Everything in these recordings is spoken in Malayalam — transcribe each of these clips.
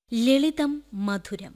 ലളിതം മധുരം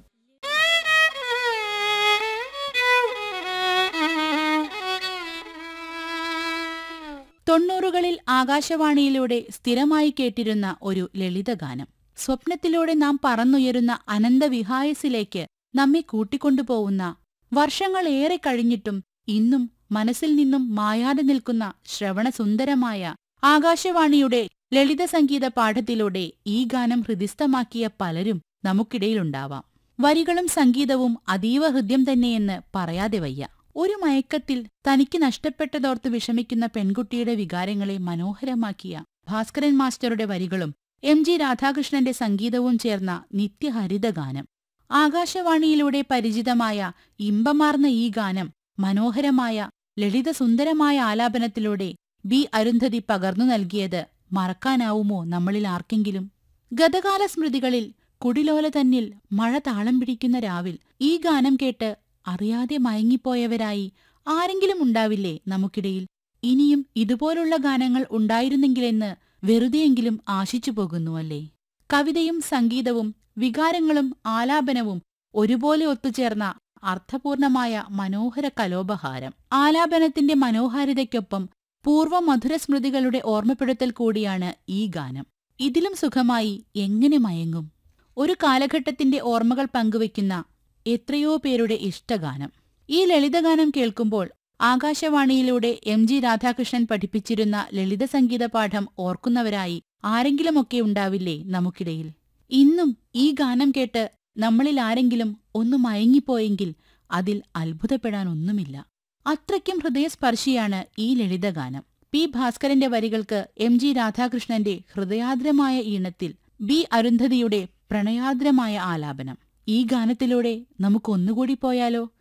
തൊണ്ണൂറുകളിൽ ആകാശവാണിയിലൂടെ സ്ഥിരമായി കേട്ടിരുന്ന ഒരു ലളിതഗാനം സ്വപ്നത്തിലൂടെ നാം പറന്നുയരുന്ന അനന്തവിഹായസിലേക്ക് നമ്മെ കൂട്ടിക്കൊണ്ടുപോകുന്ന വർഷങ്ങളേറെ കഴിഞ്ഞിട്ടും ഇന്നും മനസ്സിൽ നിന്നും മായാതെ നിൽക്കുന്ന ശ്രവണസുന്ദരമായ ആകാശവാണിയുടെ ലളിത സംഗീത പാഠത്തിലൂടെ ഈ ഗാനം ഹൃദിസ്ഥമാക്കിയ പലരും നമുക്കിടയിലുണ്ടാവാം വരികളും സംഗീതവും അതീവ ഹൃദ്യം തന്നെയെന്ന് പറയാതെ വയ്യ ഒരു മയക്കത്തിൽ തനിക്ക് നഷ്ടപ്പെട്ടതോർത്ത് വിഷമിക്കുന്ന പെൺകുട്ടിയുടെ വികാരങ്ങളെ മനോഹരമാക്കിയ ഭാസ്കരൻ മാസ്റ്ററുടെ വരികളും എം ജി രാധാകൃഷ്ണന്റെ സംഗീതവും ചേർന്ന നിത്യഹരിത ഗാനം ആകാശവാണിയിലൂടെ പരിചിതമായ ഇമ്പമാർന്ന ഈ ഗാനം മനോഹരമായ ലളിതസുന്ദരമായ ആലാപനത്തിലൂടെ ബി അരുന്ധതി പകർന്നു നൽകിയത് മറക്കാനാവുമോ നമ്മളിൽ ആർക്കെങ്കിലും ഗതകാല സ്മൃതികളിൽ കുടിലോല തന്നിൽ മഴ താളം പിടിക്കുന്ന രാവിൽ ഈ ഗാനം കേട്ട് അറിയാതെ മയങ്ങിപ്പോയവരായി ആരെങ്കിലും ഉണ്ടാവില്ലേ നമുക്കിടയിൽ ഇനിയും ഇതുപോലുള്ള ഗാനങ്ങൾ ഉണ്ടായിരുന്നെങ്കിലെന്ന് വെറുതെയെങ്കിലും ആശിച്ചു പോകുന്നു അല്ലേ കവിതയും സംഗീതവും വികാരങ്ങളും ആലാപനവും ഒരുപോലെ ഒത്തുചേർന്ന അർത്ഥപൂർണമായ മനോഹര കലോപഹാരം ആലാപനത്തിന്റെ മനോഹാരിതയ്ക്കൊപ്പം പൂർവ്വ മധുരസ്മൃതികളുടെ ഓർമ്മപ്പെടുത്തൽ കൂടിയാണ് ഈ ഗാനം ഇതിലും സുഖമായി എങ്ങനെ മയങ്ങും ഒരു കാലഘട്ടത്തിന്റെ ഓർമ്മകൾ പങ്കുവയ്ക്കുന്ന എത്രയോ പേരുടെ ഇഷ്ടഗാനം ഈ ലളിതഗാനം കേൾക്കുമ്പോൾ ആകാശവാണിയിലൂടെ എം ജി രാധാകൃഷ്ണൻ പഠിപ്പിച്ചിരുന്ന ലളിത സംഗീത പാഠം ഓർക്കുന്നവരായി ആരെങ്കിലുമൊക്കെ ഉണ്ടാവില്ലേ നമുക്കിടയിൽ ഇന്നും ഈ ഗാനം കേട്ട് നമ്മളിൽ ആരെങ്കിലും ഒന്ന് മയങ്ങിപ്പോയെങ്കിൽ അതിൽ അത്ഭുതപ്പെടാനൊന്നുമില്ല അത്രയ്ക്കും ഹൃദയസ്പർശിയാണ് ഈ ലളിതഗാനം പി ഭാസ്കരന്റെ വരികൾക്ക് എം ജി രാധാകൃഷ്ണന്റെ ഹൃദയാദ്രമായ ഈണത്തിൽ ബി അരുന്ധതിയുടെ പ്രണയാദ്രമായ ആലാപനം ഈ ഗാനത്തിലൂടെ നമുക്കൊന്നുകൂടി പോയാലോ